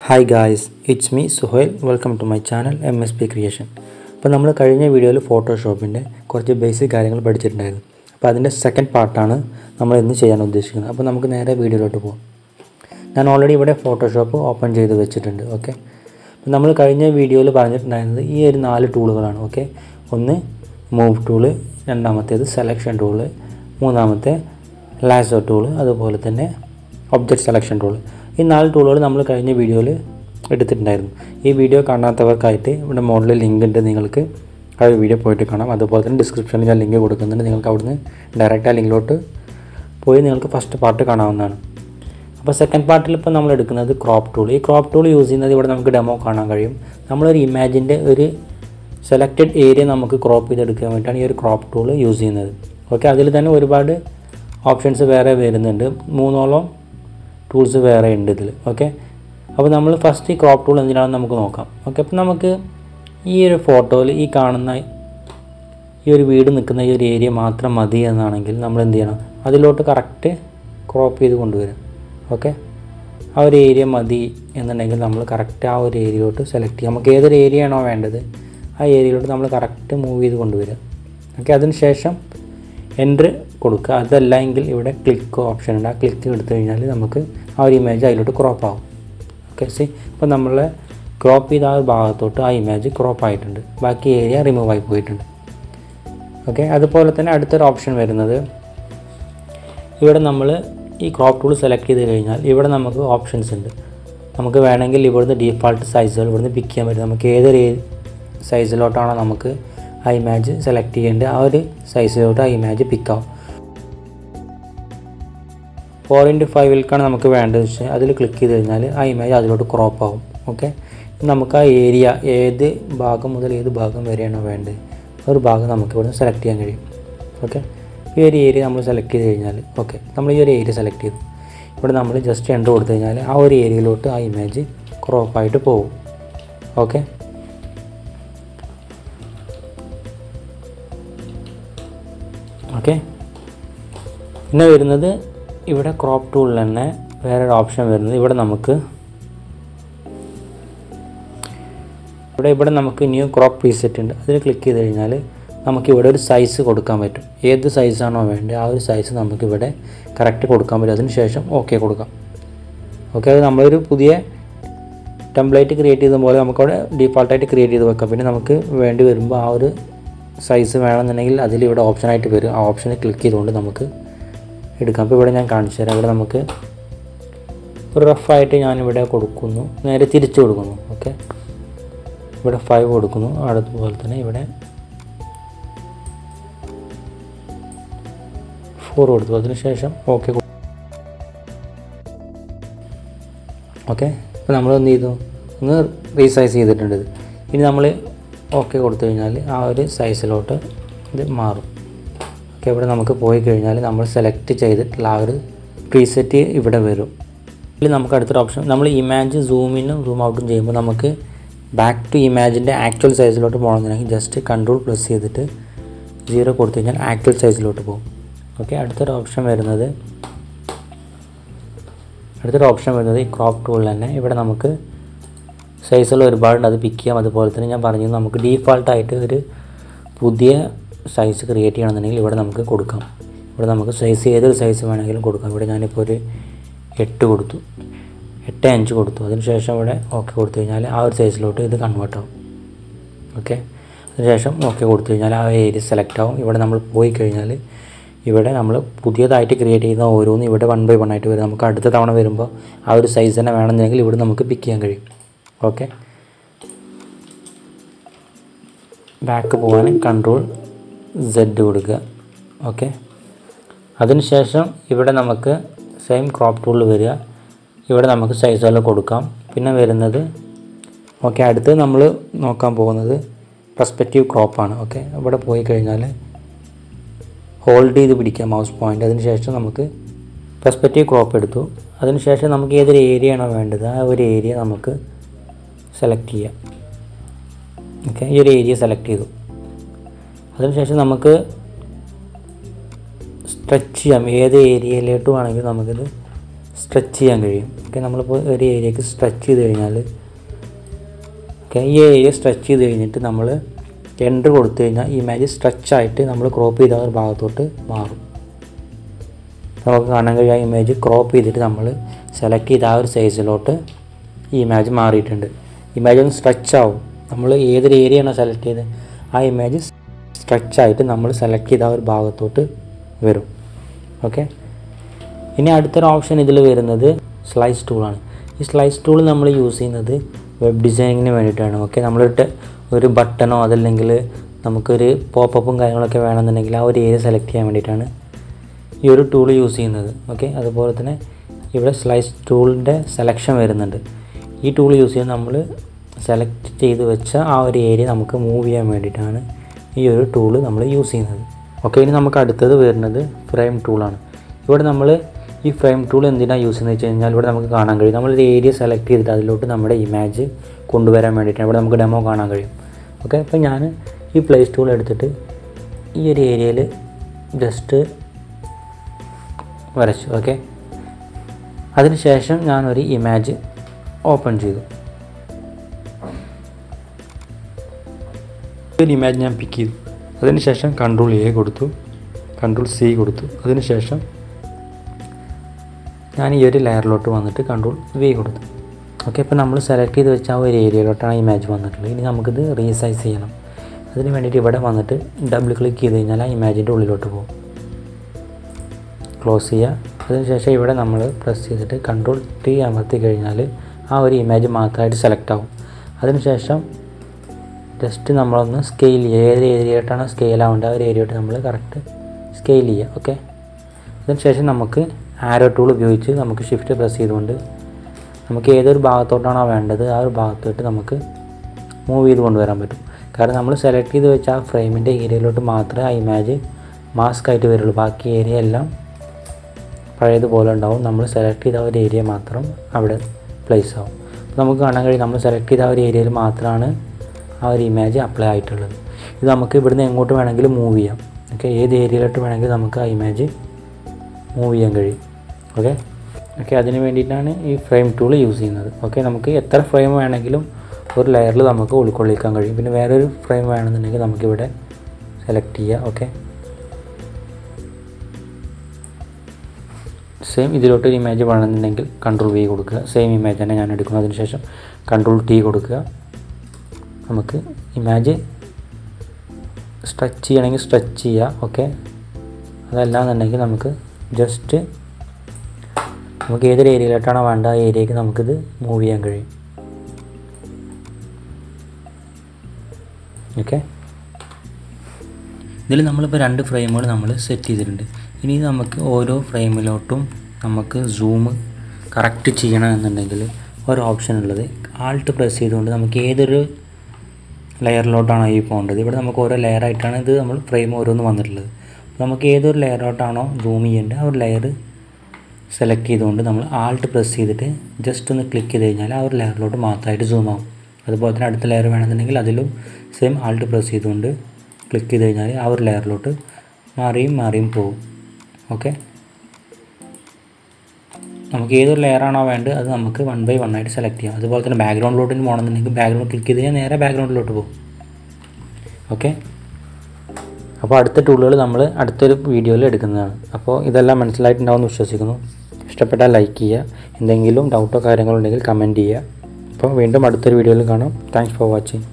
hi guys it's me Suhail welcome to my channel M S P creation അപ്പോൾ നമ്മൾ കഴിഞ്ഞ വീഡിയോയിൽ ഫോട്ടോഷോപ്പിൻ്റെ കുറച്ച് ബേസിക് കാര്യങ്ങൾ പഠിച്ചിട്ടുണ്ടായിരുന്നു അപ്പോൾ അതിൻ്റെ സെക്കൻഡ് പാർട്ടാണ് നമ്മൾ ഇന്ന് ചെയ്യാൻ ഉദ്ദേശിക്കുന്നത് അപ്പോൾ നമുക്ക് നേരെ വീഡിയോയിലോട്ട് പോകാം ഞാൻ ഓൾറെഡി ഇവിടെ ഫോട്ടോഷോപ്പ് ഓപ്പൺ ചെയ്ത് വെച്ചിട്ടുണ്ട് ഓക്കെ അപ്പോൾ നമ്മൾ കഴിഞ്ഞ വീഡിയോയിൽ പറഞ്ഞിട്ടുണ്ടായിരുന്നത് ഈ ഒരു നാല് ടൂളുകളാണ് ഓക്കെ ഒന്ന് മൂവ് ടൂള് രണ്ടാമത്തേത് സെലക്ഷൻ ടൂള് മൂന്നാമത്തെ ലാസോ ടൂള് അതുപോലെ തന്നെ ഒബ്ജക്റ്റ് സെലക്ഷൻ ടൂൾ ഈ നാല് ടൂളുകൾ നമ്മൾ കഴിഞ്ഞ വീഡിയോയിൽ എടുത്തിട്ടുണ്ടായിരുന്നു ഈ വീഡിയോ കാണാത്തവർക്കായിട്ട് ഇവിടെ മുകളിൽ ലിങ്ക് ഉണ്ട് നിങ്ങൾക്ക് ആ വീഡിയോ പോയിട്ട് കാണാം അതുപോലെ തന്നെ ഡിസ്ക്രിപ്ഷനിൽ ഞാൻ ലിങ്ക് കൊടുക്കുന്നുണ്ട് നിങ്ങൾക്ക് അവിടുന്ന് ഡയറക്റ്റ് ആ ലിങ്കിലോട്ട് പോയി നിങ്ങൾക്ക് ഫസ്റ്റ് പാർട്ട് കാണാവുന്നതാണ് അപ്പോൾ സെക്കൻഡ് പാർട്ടിൽ ഇപ്പോൾ നമ്മൾ എടുക്കുന്നത് ക്രോപ്പ് ടൂൾ ഈ ക്രോപ്പ് ടൂൾ യൂസ് ചെയ്യുന്നത് ഇവിടെ നമുക്ക് ഡെമോ കാണാൻ കഴിയും നമ്മളൊരു ഇമാജിൻ്റെ ഒരു സെലക്റ്റഡ് ഏരിയ നമുക്ക് ക്രോപ്പ് ചെയ്തെടുക്കാൻ വേണ്ടിയിട്ടാണ് ഈ ഒരു ക്രോപ്പ് ടൂൾ യൂസ് ചെയ്യുന്നത് ഓക്കെ അതിൽ തന്നെ ഒരുപാട് ഓപ്ഷൻസ് വേറെ വരുന്നുണ്ട് മൂന്നോളം ടൂൾസ് വേറെ ഉണ്ട് ഇതിൽ ഓക്കെ അപ്പോൾ നമ്മൾ ഫസ്റ്റ് ഈ ക്രോപ്പ് ടൂൾ എന്തിനാണെന്ന് നമുക്ക് നോക്കാം ഓക്കെ അപ്പോൾ നമുക്ക് ഈ ഒരു ഫോട്ടോയിൽ ഈ കാണുന്ന ഈ ഒരു വീട് നിൽക്കുന്ന ഈ ഒരു ഏരിയ മാത്രം മതി എന്നാണെങ്കിൽ നമ്മൾ എന്ത് ചെയ്യണം അതിലോട്ട് കറക്റ്റ് ക്രോപ്പ് ചെയ്ത് കൊണ്ടുവരാം ഓക്കെ ആ ഒരു ഏരിയ മതി എന്നുണ്ടെങ്കിൽ നമ്മൾ കറക്റ്റ് ആ ഒരു ഏരിയയിലോട്ട് സെലക്ട് ചെയ്യാം നമുക്ക് ഏതൊരു ഏരിയ ആണോ വേണ്ടത് ആ ഏരിയയിലോട്ട് നമ്മൾ കറക്റ്റ് മൂവ് ചെയ്ത് കൊണ്ടുവരിക ഓക്കെ അതിന് ശേഷം എൻട്രി കൊടുക്കുക അതല്ല എങ്കിൽ ഇവിടെ ക്ലിക്ക് ഓപ്ഷൻ ഉണ്ട് ആ ക്ലിക്ക് എടുത്തു കഴിഞ്ഞാൽ നമുക്ക് ആ ഒരു ഇമേജ് അതിലോട്ട് ക്രോപ്പ് ആവും ഓക്കെ സി ഇപ്പോൾ നമ്മൾ ക്രോപ്പ് ചെയ്ത ആ ഒരു ഭാഗത്തോട്ട് ആ ഇമേജ് ക്രോപ്പ് ആയിട്ടുണ്ട് ബാക്കി ഏരിയ റിമൂവ് ആയി പോയിട്ടുണ്ട് ഓക്കെ അതുപോലെ തന്നെ അടുത്തൊരു ഓപ്ഷൻ വരുന്നത് ഇവിടെ നമ്മൾ ഈ ക്രോപ്പ് ടൂൾ സെലക്ട് ചെയ്ത് കഴിഞ്ഞാൽ ഇവിടെ നമുക്ക് ഓപ്ഷൻസ് ഉണ്ട് നമുക്ക് വേണമെങ്കിൽ ഇവിടുന്ന് ഡീഫാൾട്ട് സൈസുകൾ ഇവിടുന്ന് പിക്ക് ചെയ്യാൻ പറ്റും നമുക്ക് ഏതൊരു സൈസിലോട്ടാണോ നമുക്ക് ആ ഇമേജ് സെലക്ട് ചെയ്യേണ്ടത് ആ ഒരു സൈസിലോട്ട് ആ ഇമേജ് പിക്കാവും ഫോർ ഇൻറ്റു ഫൈവിലേക്കാണ് നമുക്ക് വേണ്ടത് വെച്ചാൽ അതിൽ ക്ലിക്ക് ചെയ്ത് കഴിഞ്ഞാൽ ആ ഇമേജ് അതിലോട്ട് ക്രോപ്പ് ആവും ഓക്കെ നമുക്ക് ആ ഏരിയ ഏത് ഭാഗം മുതൽ ഏത് ഭാഗം വരെയാണോ വേണ്ടത് ഒരു ഭാഗം നമുക്ക് ഇവിടുന്ന് സെലക്ട് ചെയ്യാൻ കഴിയും ഓക്കെ ഈ ഒരു ഏരിയ നമ്മൾ സെലക്ട് ചെയ്ത് കഴിഞ്ഞാൽ ഓക്കെ നമ്മൾ ഈ ഒരു ഏരിയ സെലക്ട് ചെയ്തു ഇവിടെ നമ്മൾ ജസ്റ്റ് എൻ്റർ കൊടുത്തു കഴിഞ്ഞാൽ ആ ഒരു ഏരിയയിലോട്ട് ആ ഇമേജ് ക്രോപ്പായിട്ട് പോകും ഓക്കെ ഓക്കെ പിന്നെ വരുന്നത് ഇവിടെ ക്രോപ്പ് ടൂളിൽ തന്നെ വേറൊരു ഓപ്ഷൻ വരുന്നത് ഇവിടെ നമുക്ക് ഇവിടെ ഇവിടെ നമുക്ക് ന്യൂ ക്രോപ്പ് പ്രീസെറ്റ് ഉണ്ട് അതിൽ ക്ലിക്ക് ചെയ്ത് കഴിഞ്ഞാൽ നമുക്ക് ഇവിടെ ഒരു സൈസ് കൊടുക്കാൻ പറ്റും ഏത് സൈസാണോ വേണ്ടത് ആ ഒരു സൈസ് നമുക്ക് ഇവിടെ കറക്റ്റ് കൊടുക്കാൻ പറ്റും അതിന് ശേഷം ഓക്കെ കൊടുക്കാം ഓക്കെ അത് നമ്മളൊരു പുതിയ ടെംപ്ലേറ്റ് ക്രിയേറ്റ് ചെയ്ത പോലെ നമുക്കവിടെ ഡീഫാൾട്ടായിട്ട് ക്രിയേറ്റ് ചെയ്ത് വെക്കാം പിന്നെ നമുക്ക് വേണ്ടി വരുമ്പോൾ ആ ഒരു സൈസ് വേണമെന്നുണ്ടെങ്കിൽ അതിൽ ഇവിടെ ഓപ്ഷനായിട്ട് വരും ആ ഓപ്ഷനിൽ ക്ലിക്ക് ചെയ്തുകൊണ്ട് നമുക്ക് എടുക്കാം അപ്പോൾ ഇവിടെ ഞാൻ കാണിച്ചു തരാം ഇവിടെ നമുക്ക് ഒരു റഫായിട്ട് ഞാനിവിടെ കൊടുക്കുന്നു നേരെ തിരിച്ചു കൊടുക്കുന്നു ഓക്കെ ഇവിടെ ഫൈവ് കൊടുക്കുന്നു അതുപോലെ തന്നെ ഇവിടെ ഫോർ കൊടുത്തു അതിനുശേഷം ഓക്കെ ഓക്കെ അപ്പോൾ നമ്മൾ എന്ത് ചെയ്തു ഒന്ന് റീസൈസ് ചെയ്തിട്ടുണ്ട് ഇത് ഇനി നമ്മൾ ഓക്കെ കൊടുത്തു കഴിഞ്ഞാൽ ആ ഒരു സൈസിലോട്ട് ഇത് മാറും ഓക്കെ ഇവിടെ നമുക്ക് പോയി കഴിഞ്ഞാൽ നമ്മൾ സെലക്ട് ചെയ്തിട്ടുള്ള ആ ഒരു പ്രീസെറ്റ് ഇവിടെ വരും ഇതിൽ നമുക്ക് അടുത്തൊരു ഓപ്ഷൻ നമ്മൾ ഇമാജ് സൂം ഇന്നും സൂം ഔട്ടും ചെയ്യുമ്പോൾ നമുക്ക് ബാക്ക് ടു ഇമാജിൻ്റെ ആക്ച്വൽ സൈസിലോട്ട് പോകണമെന്നുണ്ടെങ്കിൽ ജസ്റ്റ് കൺട്രോൾ പ്ലസ് ചെയ്തിട്ട് സീറോ കൊടുത്തു കഴിഞ്ഞാൽ ആക്ച്വൽ സൈസിലോട്ട് പോകും ഓക്കെ അടുത്തൊരു ഓപ്ഷൻ വരുന്നത് അടുത്തൊരു ഓപ്ഷൻ വരുന്നത് ഈ ക്രോപ്പ് ടൂളിൽ തന്നെ ഇവിടെ നമുക്ക് സൈസുകൾ ഒരുപാടുണ്ട് അത് പിക്ക് ചെയ്യാം അതുപോലെ തന്നെ ഞാൻ പറഞ്ഞു നമുക്ക് ഡീഫാൾട്ടായിട്ട് ഒരു പുതിയ സൈസ് ക്രിയേറ്റ് ചെയ്യണമെന്നുണ്ടെങ്കിൽ ഇവിടെ നമുക്ക് കൊടുക്കാം ഇവിടെ നമുക്ക് സൈസ് ഏതൊരു സൈസ് വേണമെങ്കിലും കൊടുക്കാം ഇവിടെ ഞാനിപ്പോൾ ഒരു എട്ട് കൊടുത്തു എട്ട് അഞ്ച് കൊടുത്തു അതിനുശേഷം ഇവിടെ ഓക്കെ കൊടുത്തു കഴിഞ്ഞാൽ ആ ഒരു സൈസിലോട്ട് ഇത് കൺവേർട്ട് ആവും ഓക്കെ അതിനുശേഷം ഓക്കെ കൊടുത്തു കഴിഞ്ഞാൽ ആ ഏരിയ സെലക്ട് ആവും ഇവിടെ നമ്മൾ പോയി കഴിഞ്ഞാൽ ഇവിടെ നമ്മൾ പുതിയതായിട്ട് ക്രിയേറ്റ് ചെയ്യുന്ന ഓരോന്നും ഇവിടെ വൺ ബൈ വൺ ആയിട്ട് വരും നമുക്ക് അടുത്ത തവണ വരുമ്പോൾ ആ ഒരു സൈസ് തന്നെ വേണമെന്നുണ്ടെങ്കിൽ ഇവിടെ നമുക്ക് പിക്ക് ചെയ്യാൻ കഴിയും ഓക്കെ ബാക്ക് പോകാൻ കൺട്രോൾ സെഡ് കൊടുക്കുക ഓക്കെ അതിനുശേഷം ഇവിടെ നമുക്ക് സെയിം ക്രോപ്പ് ടൂളിൽ വരിക ഇവിടെ നമുക്ക് സൈസുകൾ കൊടുക്കാം പിന്നെ വരുന്നത് ഓക്കെ അടുത്ത് നമ്മൾ നോക്കാൻ പോകുന്നത് പെർസ്പെക്റ്റീവ് ക്രോപ്പാണ് ഓക്കെ ഇവിടെ പോയി കഴിഞ്ഞാൽ ഹോൾഡ് ചെയ്ത് പിടിക്കാം മൗസ് പോയിൻ്റ് അതിന് ശേഷം നമുക്ക് പെർസ്പെക്റ്റീവ് ക്രോപ്പ് എടുത്തു അതിനുശേഷം നമുക്ക് ഏതൊരു ഏരിയ ആണോ വേണ്ടത് ആ ഒരു ഏരിയ നമുക്ക് സെലക്ട് ചെയ്യാം ഓക്കെ ഈ ഒരു ഏരിയ സെലക്ട് ചെയ്തു അതിനുശേഷം നമുക്ക് സ്ട്രെച്ച് ചെയ്യാം ഏത് ഏരിയയിലോട്ട് വേണമെങ്കിലും നമുക്കിത് സ്ട്രെച്ച് ചെയ്യാൻ കഴിയും ഓക്കെ നമ്മളിപ്പോൾ ഒരു ഏരിയക്ക് സ്ട്രെച്ച് ചെയ്ത് കഴിഞ്ഞാൽ ഓക്കെ ഈ ഏരിയ സ്ട്രെച്ച് ചെയ്ത് കഴിഞ്ഞിട്ട് നമ്മൾ എൻട്രി കൊടുത്തു കഴിഞ്ഞാൽ ഈ ഇമേജ് സ്ട്രെച്ച് ആയിട്ട് നമ്മൾ ക്രോപ്പ് ചെയ്ത ആ ഒരു ഭാഗത്തോട്ട് മാറും നമുക്ക് കാണാൻ കഴിയും ആ ഇമേജ് ക്രോപ്പ് ചെയ്തിട്ട് നമ്മൾ സെലക്ട് ചെയ്ത ആ ഒരു സൈസിലോട്ട് ഈ ഇമേജ് മാറിയിട്ടുണ്ട് ഇമേജ് ഒന്ന് സ്ട്രെച്ച് ആവും നമ്മൾ ഏതൊരു ഏരിയയാണോ സെലക്ട് ചെയ്തത് ആ ഇമേജ് സ്ട്രെച്ച് ആയിട്ട് നമ്മൾ സെലക്ട് ചെയ്ത ആ ഒരു ഭാഗത്തോട്ട് വരും ഓക്കെ ഇനി അടുത്തൊരു ഓപ്ഷൻ ഇതിൽ വരുന്നത് സ്ലൈസ് ടൂളാണ് ഈ സ്ലൈസ് ടൂൾ നമ്മൾ യൂസ് ചെയ്യുന്നത് വെബ് ഡിസൈനിങ്ങിന് വേണ്ടിയിട്ടാണ് ഓക്കെ നമ്മളിട്ട് ഒരു ബട്ടണോ അതല്ലെങ്കിൽ നമുക്കൊരു പോപ്പപ്പും കാര്യങ്ങളൊക്കെ വേണമെന്നുണ്ടെങ്കിൽ ആ ഒരു ഏരിയ സെലക്ട് ചെയ്യാൻ വേണ്ടിയിട്ടാണ് ഈ ഒരു ടൂൾ യൂസ് ചെയ്യുന്നത് ഓക്കെ അതുപോലെ തന്നെ ഇവിടെ സ്ലൈസ് ടൂളിൻ്റെ സെലക്ഷൻ വരുന്നുണ്ട് ഈ ടൂൾ യൂസ് ചെയ്ത് നമ്മൾ സെലക്ട് ചെയ്ത് വെച്ച ആ ഒരു ഏരിയ നമുക്ക് മൂവ് ചെയ്യാൻ വേണ്ടിയിട്ടാണ് ഈ ഒരു ടൂൾ നമ്മൾ യൂസ് ചെയ്യുന്നത് ഓക്കെ ഇനി നമുക്ക് അടുത്തത് വരുന്നത് ഫ്രെയിം ടൂളാണ് ഇവിടെ നമ്മൾ ഈ ഫ്രെയിം ടൂൾ എന്തിനാണ് യൂസ് ചെയ്യുന്നത് വെച്ച് കഴിഞ്ഞാൽ ഇവിടെ നമുക്ക് കാണാൻ കഴിയും നമ്മളൊരു ഏരിയ സെലക്ട് ചെയ്തിട്ട് അതിലോട്ട് നമ്മുടെ ഇമേജ് കൊണ്ടുവരാൻ വേണ്ടിയിട്ടാണ് ഇവിടെ നമുക്ക് ഡെമോ കാണാൻ കഴിയും ഓക്കെ അപ്പോൾ ഞാൻ ഈ പ്ലേസ് ടൂൾ എടുത്തിട്ട് ഈ ഒരു ഏരിയയിൽ ജസ്റ്റ് വരച്ചു ഓക്കെ അതിനുശേഷം ഞാനൊരു ഇമേജ് ഓപ്പൺ ചെയ്തു ഒരു ഇമേജ് ഞാൻ പിക്ക് ചെയ്തു അതിനുശേഷം കൺട്രോൾ എ കൊടുത്തു കൺട്രോൾ സി കൊടുത്തു അതിനുശേഷം ഞാൻ ഈ ഒരു ലെയറിലോട്ട് വന്നിട്ട് കൺട്രോൾ വി കൊടുത്തു ഓക്കെ ഇപ്പോൾ നമ്മൾ സെലക്ട് ചെയ്ത് വെച്ച ആ ഒരു ഏരിയയിലോട്ടാണ് ഇമേജ് വന്നിട്ടുള്ളത് ഇനി നമുക്കിത് റീസൈസ് ചെയ്യണം അതിന് വേണ്ടിയിട്ട് ഇവിടെ വന്നിട്ട് ഡബിൾ ക്ലിക്ക് ചെയ്ത് കഴിഞ്ഞാൽ ആ ഇമേജിൻ്റെ ഉള്ളിലോട്ട് പോകും ക്ലോസ് ചെയ്യുക അതിനുശേഷം ഇവിടെ നമ്മൾ പ്രസ് ചെയ്തിട്ട് കൺട്രോൾ ടി അമർത്തി കഴിഞ്ഞാൽ ആ ഒരു ഇമേജ് മാത്രമായിട്ട് സെലക്ട് ആവും അതിനുശേഷം ജസ്റ്റ് നമ്മളൊന്ന് സ്കെയിൽ ചെയ്യുക ഏത് ഏരിയയിലോട്ടാണ് സ്കെയിൽ ആവേണ്ടത് ആ ഒരു ഏരിയയോട്ട് നമ്മൾ കറക്റ്റ് സ്കെയിൽ ചെയ്യുക ഓക്കെ അതിനുശേഷം നമുക്ക് ആരോ ടൂൾ ഉപയോഗിച്ച് നമുക്ക് ഷിഫ്റ്റ് പ്രസ് ചെയ്തുകൊണ്ട് നമുക്ക് ഏതൊരു ഭാഗത്തോട്ടാണോ വേണ്ടത് ആ ഒരു ഭാഗത്തോട്ട് നമുക്ക് മൂവ് ചെയ്ത് കൊണ്ടുവരാൻ പറ്റും കാരണം നമ്മൾ സെലക്ട് ചെയ്ത് വെച്ച ആ ഫ്രെയിമിൻ്റെ ഏരിയയിലോട്ട് മാത്രമേ ആ ഇമേജ് മാസ്ക് ആയിട്ട് വരുള്ളൂ ബാക്കി ഏരിയ എല്ലാം പഴയതുപോലെ ഉണ്ടാവും നമ്മൾ സെലക്ട് ചെയ്ത ആ ഒരു ഏരിയ മാത്രം അവിടെ പ്ലേസ് ആവും അപ്പോൾ നമുക്ക് കാണാൻ കഴിയും നമ്മൾ സെലക്ട് ചെയ്ത ആ ഒരു ഏരിയയിൽ മാത്രമാണ് ആ ഒരു ഇമേജ് അപ്ലൈ ആയിട്ടുള്ളത് ഇത് നമുക്ക് ഇവിടുന്ന് എങ്ങോട്ട് വേണമെങ്കിലും മൂവ് ചെയ്യാം ഓക്കെ ഏത് ഏരിയയിലോട്ട് വേണമെങ്കിലും നമുക്ക് ആ ഇമേജ് മൂവ് ചെയ്യാൻ കഴിയും ഓക്കെ ഓക്കെ അതിന് വേണ്ടിയിട്ടാണ് ഈ ഫ്രെയിം ടൂൾ യൂസ് ചെയ്യുന്നത് ഓക്കെ നമുക്ക് എത്ര ഫ്രെയിം വേണമെങ്കിലും ഒരു ലെയറിൽ നമുക്ക് ഉൾക്കൊള്ളിക്കാൻ കഴിയും പിന്നെ വേറൊരു ഫ്രെയിം വേണമെന്നുണ്ടെങ്കിൽ നമുക്കിവിടെ സെലക്ട് ചെയ്യുക ഓക്കെ സെയിം ഇതിലോട്ട് ഒരു ഇമേജ് വേണമെന്നുണ്ടെങ്കിൽ കൺട്രോൾ വി കൊടുക്കുക സെയിം ഇമേജ് തന്നെ ഞാൻ എടുക്കുന്നു അതിനുശേഷം കൺട്രോൾ ടി കൊടുക്കുക നമുക്ക് ഇമേജ് സ്ട്രെച്ച് ചെയ്യണമെങ്കിൽ സ്ട്രെച്ച് ചെയ്യുക ഓക്കെ അതല്ലാന്നുണ്ടെങ്കിൽ നമുക്ക് ജസ്റ്റ് നമുക്ക് ഏതൊരു ഏരിയയിലോട്ടാണോ വേണ്ട ആ ഏരിയയ്ക്ക് നമുക്കിത് മൂവ് ചെയ്യാൻ കഴിയും ഓക്കെ ഇതിൽ നമ്മളിപ്പോൾ രണ്ട് ഫ്രെയിമുകൾ നമ്മൾ സെറ്റ് ചെയ്തിട്ടുണ്ട് ഇനി നമുക്ക് ഓരോ ഫ്രെയിമിലോട്ടും നമുക്ക് സൂം കറക്റ്റ് ചെയ്യണം എന്നുണ്ടെങ്കിൽ ഒരു ഓപ്ഷൻ ഉള്ളത് ആൾട്ട് പ്രസ് ചെയ്തുകൊണ്ട് നമുക്ക് ഏതൊരു ലെയറിലോട്ടാണോ ഈ പോകേണ്ടത് ഇവിടെ നമുക്ക് ഓരോ ലെയറായിട്ടാണ് ഇത് നമ്മൾ ഫ്രെയിം ഓരോന്ന് വന്നിട്ടുള്ളത് അപ്പോൾ നമുക്ക് ഏതൊരു ലെയറിലോട്ടാണോ സൂം ചെയ്യേണ്ടത് ആ ഒരു ലെയർ സെലക്ട് ചെയ്തുകൊണ്ട് നമ്മൾ ആൾട്ട് പ്രസ് ചെയ്തിട്ട് ജസ്റ്റ് ഒന്ന് ക്ലിക്ക് ചെയ്ത് കഴിഞ്ഞാൽ ആ ഒരു ലെയറിലോട്ട് മാത്രമായിട്ട് സൂം ആവും അതുപോലെ തന്നെ അടുത്ത ലെയർ വേണമെന്നുണ്ടെങ്കിൽ അതിലും സെയിം ആൾട്ട് പ്രസ് ചെയ്തുകൊണ്ട് ക്ലിക്ക് ചെയ്ത് കഴിഞ്ഞാൽ ആ ഒരു ലെയറിലോട്ട് മാറിയും മാറിയും പോകും ഓക്കെ നമുക്ക് ഏതൊരു ലെയറാണോ വേണ്ടത് അത് നമുക്ക് വൺ ബൈ വൺ ആയിട്ട് സെലക്ട് ചെയ്യാം അതുപോലെ തന്നെ ബാക്ക്ഗ്രൗണ്ടിലോട്ട് പോകണമെന്നുണ്ടെങ്കിൽ ബാക്ക്ഗ്രൗണ്ട് ക്ലിക്ക് ചെയ്ത് കഴിഞ്ഞാൽ നേരെ ബാക്ക്ഗ്രൗണ്ടിലോട്ട് പോകും ഓക്കെ അപ്പോൾ അടുത്ത ടൂളുകൾ നമ്മൾ അടുത്തൊരു വീഡിയോയിൽ എടുക്കുന്നതാണ് അപ്പോൾ ഇതെല്ലാം മനസ്സിലായിട്ടുണ്ടാവുമെന്ന് വിശ്വസിക്കുന്നു ഇഷ്ടപ്പെട്ടാൽ ലൈക്ക് ചെയ്യുക എന്തെങ്കിലും ഡൗട്ടോ കാര്യങ്ങളോ ഉണ്ടെങ്കിൽ കമൻറ്റ് ചെയ്യുക അപ്പോൾ വീണ്ടും അടുത്തൊരു വീഡിയോയിൽ കാണാം താങ്ക്സ് ഫോർ വാച്ചിങ്